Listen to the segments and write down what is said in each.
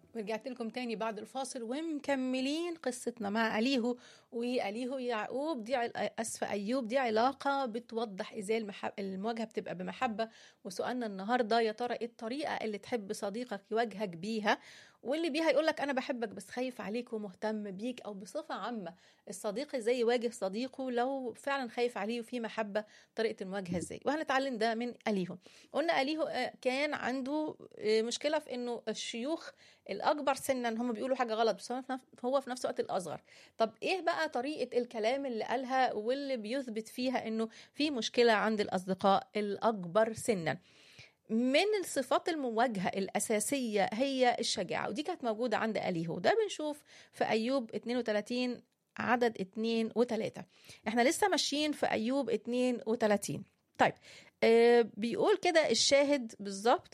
ورجعت لكم تاني بعد الفاصل ومكملين قصتنا مع أليهو وأليهو يعقوب دي عل- أسفة أيوب دي علاقة بتوضح إزاي المحب... المواجهة بتبقى بمحبة وسؤالنا النهاردة يا ترى إيه الطريقة اللي تحب صديقك يواجهك بيها واللي بيها يقول لك أنا بحبك بس خايف عليك ومهتم بيك أو بصفة عامة الصديق إزاي يواجه صديقه لو فعلا خايف عليه وفي محبة طريقة المواجهة إزاي وهنتعلم ده من أليهو قلنا أليهو آه، كان عنده آه، مشكلة في إنه الشيوخ الاكبر سنا هم بيقولوا حاجه غلط بس هو في نفس- هو في نفس الوقت الاصغر طب ايه بقى طريقه الكلام اللي قالها واللي بيثبت فيها انه في مشكله عند الاصدقاء الاكبر سنا من الصفات المواجهة الأساسية هي الشجاعة ودي كانت موجودة عند أليهو ده بنشوف في أيوب 32 عدد 2 و3 احنا لسه ماشيين في أيوب 32 طيب آه بيقول كده الشاهد بالظبط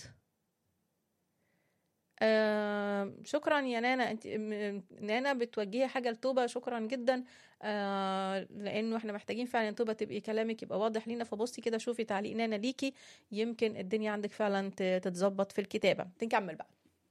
آه شكرا يا نانا انت م- نانا بتوجهي حاجه لتوبه شكرا جدا آه لانه احنا محتاجين فعلا توبه تبقي كلامك يبقى واضح لينا فبصي كده شوفي تعليق نانا ليكي يمكن الدنيا عندك فعلا ت- تتظبط في الكتابه نكمل بقى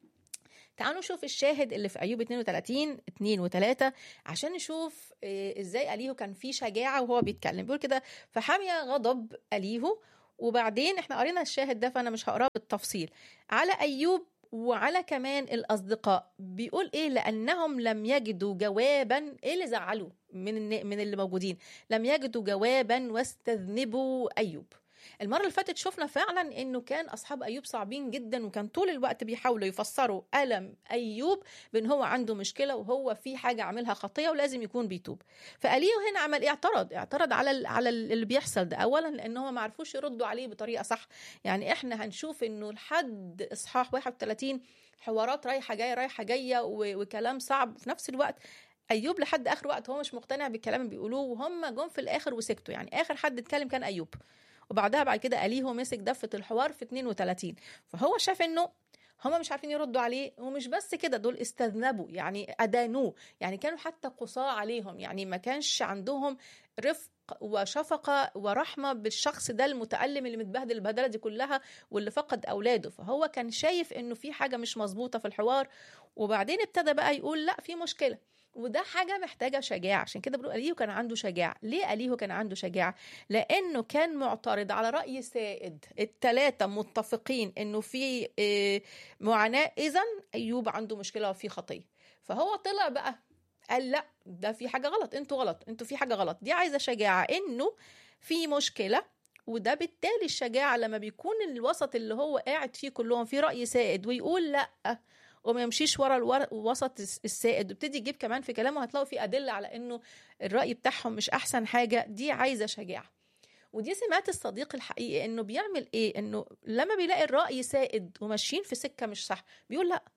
تعالوا نشوف الشاهد اللي في ايوب 32 2 و3 عشان نشوف آه، ازاي اليهو كان فيه شجاعه وهو بيتكلم بيقول كده فحمي غضب اليهو وبعدين احنا قرينا الشاهد ده فانا مش هقراه بالتفصيل على ايوب وعلى كمان الاصدقاء بيقول ايه لانهم لم يجدوا جوابا ايه اللي زعلوا من الن- من اللي موجودين لم يجدوا جوابا واستذنبوا ايوب المرة اللي فاتت شفنا فعلا انه كان اصحاب ايوب صعبين جدا وكان طول الوقت بيحاولوا يفسروا الم ايوب بان هو عنده مشكلة وهو في حاجة عاملها خطية ولازم يكون بيتوب فاليو هنا عمل ايه اعترض اعترض على ال- على ال- اللي بيحصل ده اولا لان هم ما عرفوش يردوا عليه بطريقة صح يعني احنا هنشوف انه لحد اصحاح 31 حوارات رايحة جاية رايحة جاية و- وكلام صعب في نفس الوقت ايوب لحد اخر وقت هو مش مقتنع بالكلام اللي بيقولوه وهم جم في الاخر وسكتوا يعني اخر حد اتكلم كان ايوب وبعدها بعد كده اليهو مسك دفه الحوار في 32 فهو شاف انه هما مش عارفين يردوا عليه ومش بس كده دول استذنبوا يعني ادانوه يعني كانوا حتى قصاة عليهم يعني ما كانش عندهم رفق وشفقة ورحمة بالشخص ده المتألم اللي متبهدل البهدلة دي كلها واللي فقد أولاده فهو كان شايف إنه في حاجة مش مظبوطة في الحوار وبعدين ابتدى بقى يقول لا في مشكلة وده حاجة محتاجة شجاعة عشان كده بنقول أليهو كان عنده شجاعة ليه أليهو كان عنده شجاعة لأنه كان معترض على رأي سائد التلاتة متفقين إنه في آه، معاناة إذا أيوب عنده مشكلة وفي خطية فهو طلع بقى قال لا ده في حاجة غلط انتوا غلط انتوا في حاجة غلط دي عايزة شجاعة انه في مشكلة وده بالتالي الشجاعة لما بيكون الوسط اللي هو قاعد فيه كلهم في رأي سائد ويقول لا وما يمشيش ورا الور- الوسط الس- السائد ويبتدي يجيب كمان في كلامه هتلاقوا في أدلة على انه الرأي بتاعهم مش أحسن حاجة دي عايزة شجاعة ودي سمات الصديق الحقيقي انه بيعمل ايه انه لما بيلاقي الرأي سائد وماشيين في سكة مش صح بيقول لا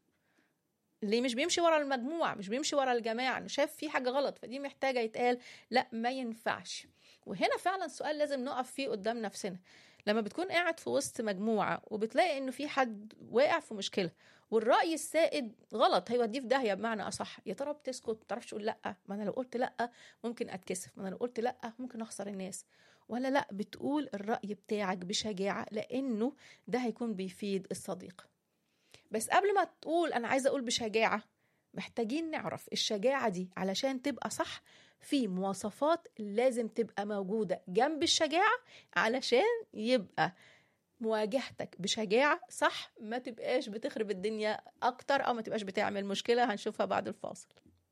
ليه مش بيمشي ورا المجموعة مش بيمشي ورا الجماعة إنه شاف في حاجة غلط فدي محتاجة يتقال لا ما ينفعش وهنا فعلا سؤال لازم نقف فيه قدام نفسنا لما بتكون قاعد في وسط مجموعة وبتلاقي إنه في حد واقع في مشكلة والرأي السائد غلط هيوديه في داهية بمعنى أصح يا ترى بتسكت ما تعرفش تقول لأ ما أنا لو قلت لأ ممكن أتكسف ما أنا لو قلت لأ ممكن أخسر الناس ولا لأ بتقول الرأي بتاعك بشجاعة لأنه ده هيكون بيفيد الصديق بس قبل ما تقول انا عايزه اقول بشجاعه محتاجين نعرف الشجاعه دي علشان تبقى صح في مواصفات لازم تبقى موجوده جنب الشجاعه علشان يبقى مواجهتك بشجاعه صح ما تبقاش بتخرب الدنيا اكتر او ما تبقاش بتعمل مشكله هنشوفها بعد الفاصل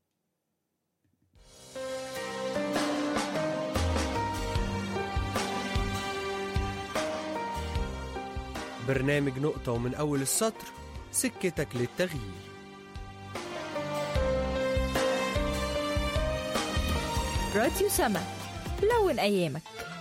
برنامج نقطة ومن أول السطر سكتك للتغيير راديو سما لون أيامك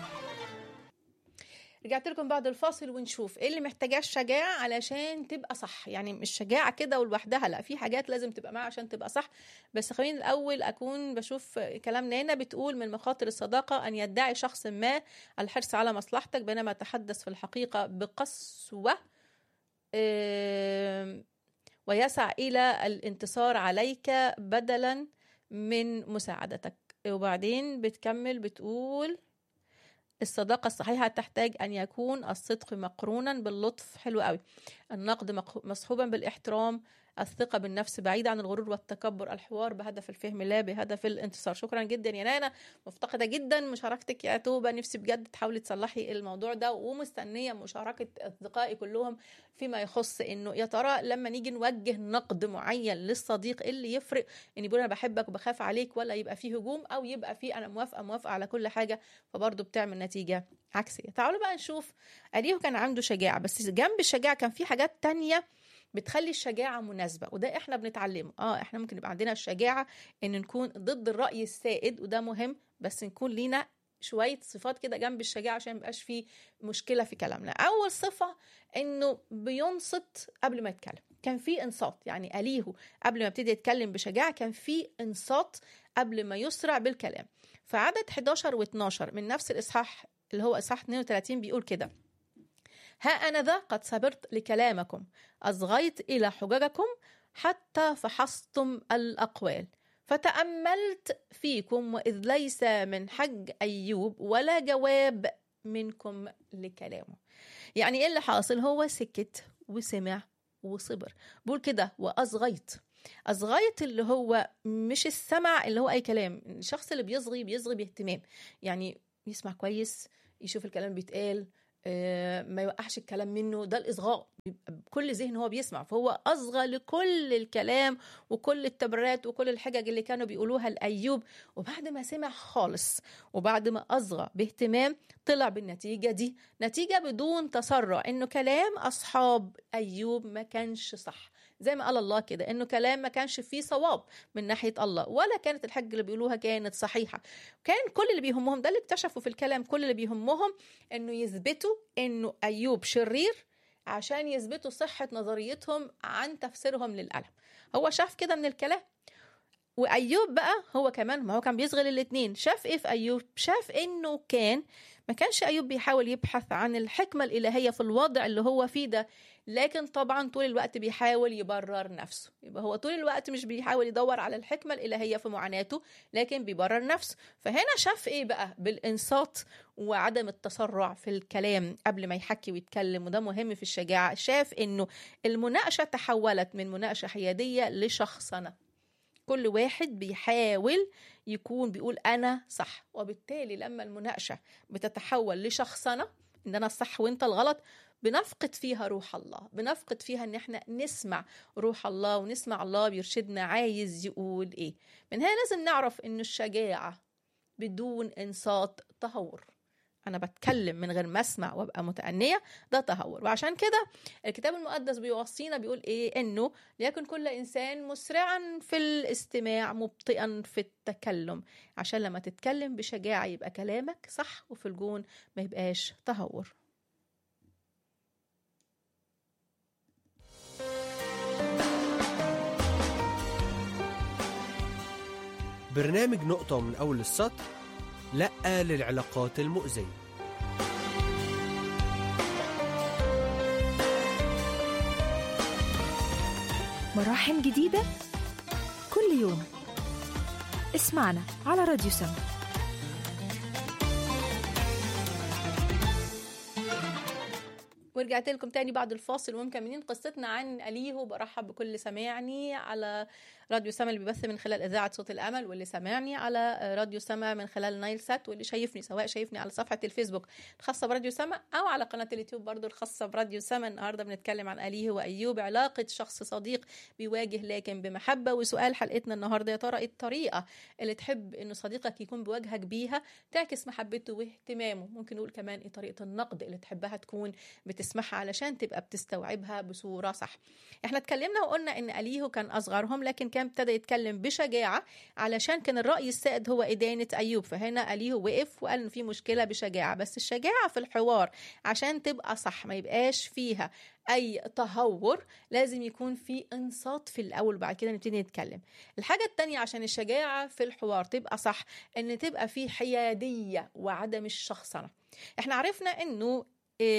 رجعت لكم بعد الفاصل ونشوف ايه اللي محتاجاه الشجاعة علشان تبقى صح يعني مش شجاعة كده ولوحدها لا في حاجات لازم تبقى معاها عشان تبقى صح بس خليني الاول اكون بشوف كلام نانا بتقول من مخاطر الصداقة ان يدعي شخص ما الحرص على مصلحتك بينما تحدث في الحقيقة بقسوة آم، ويسعى الى الانتصار عليك بدلا من مساعدتك وبعدين بتكمل بتقول الصداقة الصحيحة تحتاج أن يكون الصدق مقرونا باللطف حلو قوي النقد مق- مصحوبا بالاحترام الثقة بالنفس بعيدة عن الغرور والتكبر الحوار بهدف الفهم لا بهدف الانتصار شكرا جدا يا نانا مفتقدة جدا مشاركتك يا توبة نفسي بجد تحاولي تصلحي الموضوع ده ومستنية مشاركة أصدقائي كلهم فيما يخص إنه يا ترى لما نيجي نوجه نقد معين للصديق إيه اللي يفرق إن يقول أنا بحبك وبخاف عليك ولا يبقى فيه هجوم أو يبقى فيه أنا موافقة موافقة على كل حاجة فبرضه بتعمل نتيجة عكسية تعالوا بقى نشوف أليه كان عنده شجاعة بس جنب الشجاعة كان في حاجات تانية بتخلي الشجاعة مناسبة وده احنا بنتعلمه اه احنا ممكن يبقى عندنا الشجاعة ان نكون ضد الرأي السائد وده مهم بس نكون لينا شوية صفات كده جنب الشجاعة عشان ميبقاش فيه مشكلة في كلامنا أول صفة إنه بينصت قبل ما يتكلم كان في انصات يعني أليهو قبل ما ابتدي يتكلم بشجاعة كان في انصات قبل ما يسرع بالكلام فعدد 11 و12 من نفس الإصحاح اللي هو إصحاح 32 بيقول كده ها أنا ذا قد صبرت لكلامكم أصغيت إلى حججكم حتى فحصتم الأقوال فتأملت فيكم وإذ ليس من حج أيوب ولا جواب منكم لكلامه يعني إيه اللي حاصل هو سكت وسمع وصبر بقول كده وأصغيت أصغيت اللي هو مش السمع اللي هو أي كلام الشخص اللي بيصغي بيصغي باهتمام يعني يسمع كويس يشوف الكلام بيتقال ما يوقعش الكلام منه ده الاصغاء بكل ذهن هو بيسمع فهو اصغى لكل الكلام وكل التبريرات وكل الحجج اللي كانوا بيقولوها لايوب وبعد ما سمع خالص وبعد ما اصغى باهتمام طلع بالنتيجه دي نتيجه بدون تسرع انه كلام اصحاب ايوب ما كانش صح زي ما قال الله كده انه كلام ما كانش فيه صواب من ناحيه الله ولا كانت الحجه اللي بيقولوها كانت صحيحه كان كل اللي بيهمهم ده اللي اكتشفوا في الكلام كل اللي بيهمهم انه يثبتوا انه ايوب شرير عشان يثبتوا صحه نظريتهم عن تفسيرهم للالم هو شاف كده من الكلام وايوب بقى هو كمان ما هو كان بيصغي الاثنين شاف ايه في ايوب شاف انه كان ما كانش ايوب بيحاول يبحث عن الحكمه الالهيه في الوضع اللي هو فيه ده لكن طبعا طول الوقت بيحاول يبرر نفسه يبقى هو طول الوقت مش بيحاول يدور على الحكمة الإلهية في معاناته لكن بيبرر نفسه فهنا شاف إيه بقى بالإنصات وعدم التسرع في الكلام قبل ما يحكي ويتكلم وده مهم في الشجاعة شاف إنه المناقشة تحولت من مناقشة حيادية لشخصنة كل واحد بيحاول يكون بيقول أنا صح وبالتالي لما المناقشة بتتحول لشخصنة إن أنا الصح وإنت الغلط بنفقد فيها روح الله بنفقد فيها ان احنا نسمع روح الله ونسمع الله بيرشدنا عايز يقول ايه من هنا لازم نعرف ان الشجاعة بدون انصات تهور انا بتكلم من غير ما اسمع وابقى متأنية ده تهور وعشان كده الكتاب المقدس بيوصينا بيقول ايه انه ليكن كل انسان مسرعا في الاستماع مبطئا في التكلم عشان لما تتكلم بشجاعة يبقى كلامك صح وفي الجون ما يبقاش تهور برنامج نقطة من أول السطر لأ للعلاقات المؤذية مراحم جديدة كل يوم اسمعنا على راديو سما ورجعت لكم تاني بعد الفاصل ومكملين قصتنا عن أليهو برحب بكل سماعني على راديو سما اللي بيبث من خلال إذاعة صوت الأمل واللي سمعني على راديو سما من خلال نايل سات واللي شايفني سواء شايفني على صفحة الفيسبوك الخاصة براديو سما أو على قناة اليوتيوب برضو الخاصة براديو سما النهاردة بنتكلم عن أليهو وأيوب علاقة شخص صديق بيواجه لكن بمحبة وسؤال حلقتنا النهاردة يا ترى إيه الطريقة اللي تحب إنه صديقك يكون بوجهك بيها تعكس محبته واهتمامه ممكن نقول كمان إيه طريقة النقد اللي تحبها تكون بتسمعها علشان تبقى بتستوعبها بصورة صح احنا اتكلمنا وقلنا ان أليهو كان أصغرهم لكن كان ابتدى يتكلم بشجاعة علشان كان الرأي السائد هو إدانة أيوب فهنا أليهو وقف وقال إن في مشكلة بشجاعة بس الشجاعة في الحوار عشان تبقى صح ما يبقاش فيها اي تهور لازم يكون في انصات في الاول وبعد كده نبتدي نتكلم الحاجه التانية عشان الشجاعه في الحوار تبقى صح ان تبقى في حياديه وعدم الشخصنه احنا عرفنا انه إيه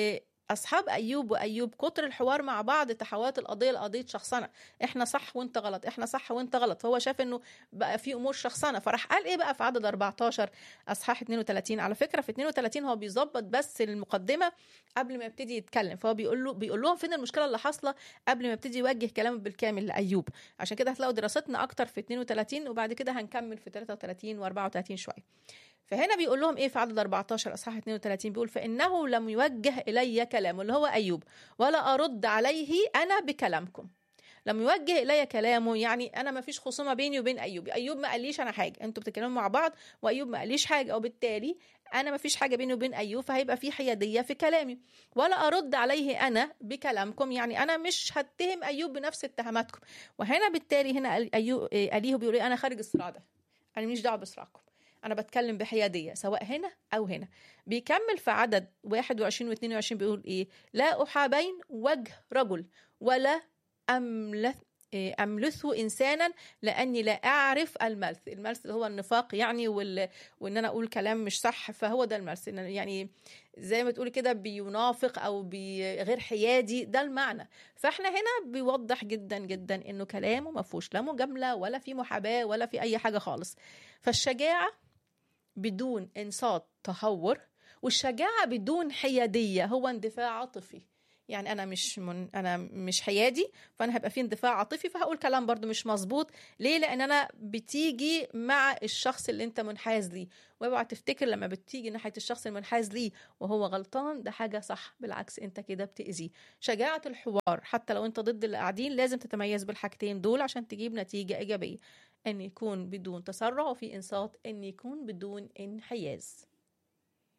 اصحاب ايوب وايوب كتر الحوار مع بعض تحولت القضيه لقضيه شخصنه احنا صح وانت غلط احنا صح وانت غلط فهو شاف انه بقى في امور شخصنه فراح قال ايه بقى في عدد 14 اصحاح 32 على فكره في 32 هو بيظبط بس المقدمه قبل ما يبتدي يتكلم فهو بيقول له بيقول لهم فين المشكله اللي حاصله قبل ما يبتدي يوجه كلامه بالكامل لايوب عشان كده هتلاقوا دراستنا اكتر في 32 وبعد كده هنكمل في 33 و34 شويه فهنا بيقول لهم ايه في عدد 14 اصحاح 32 بيقول فانه لم يوجه الي كلام اللي هو ايوب ولا ارد عليه انا بكلامكم لم يوجه الي كلامه يعني انا ما فيش خصومه بيني وبين ايوب ايوب ما قاليش انا حاجه انتوا بتتكلموا مع بعض وايوب ما قاليش حاجه وبالتالي انا ما فيش حاجه بيني وبين ايوب فهيبقى في حياديه في كلامي ولا ارد عليه انا بكلامكم يعني انا مش هتهم ايوب بنفس اتهاماتكم وهنا بالتالي هنا ايوب اليه بيقول انا خارج الصراع ده انا ماليش دعوه بصراعكم انا بتكلم بحياديه سواء هنا او هنا بيكمل في عدد 21 و 22 بيقول ايه لا احابين وجه رجل ولا املث املثه انسانا لاني لا اعرف الملث الملث اللي هو النفاق يعني وال... وان انا اقول كلام مش صح فهو ده الملث يعني زي ما تقولي كده بينافق او بي غير حيادي ده المعنى فاحنا هنا بيوضح جدا جدا انه كلامه ما فيهوش لا مجامله ولا في محاباه ولا في اي حاجه خالص فالشجاعه بدون انصات تهور والشجاعه بدون حياديه هو اندفاع عاطفي يعني انا مش من انا مش حيادي فانا هيبقى في اندفاع عاطفي فهقول كلام برضو مش مظبوط ليه لان انا بتيجي مع الشخص اللي انت منحاز ليه واوعى تفتكر لما بتيجي ناحيه الشخص المنحاز ليه وهو غلطان ده حاجه صح بالعكس انت كده بتاذيه شجاعه الحوار حتى لو انت ضد اللي قاعدين لازم تتميز بالحاجتين دول عشان تجيب نتيجه ايجابيه ان يكون بدون تسرع وفي انصات ان يكون بدون انحياز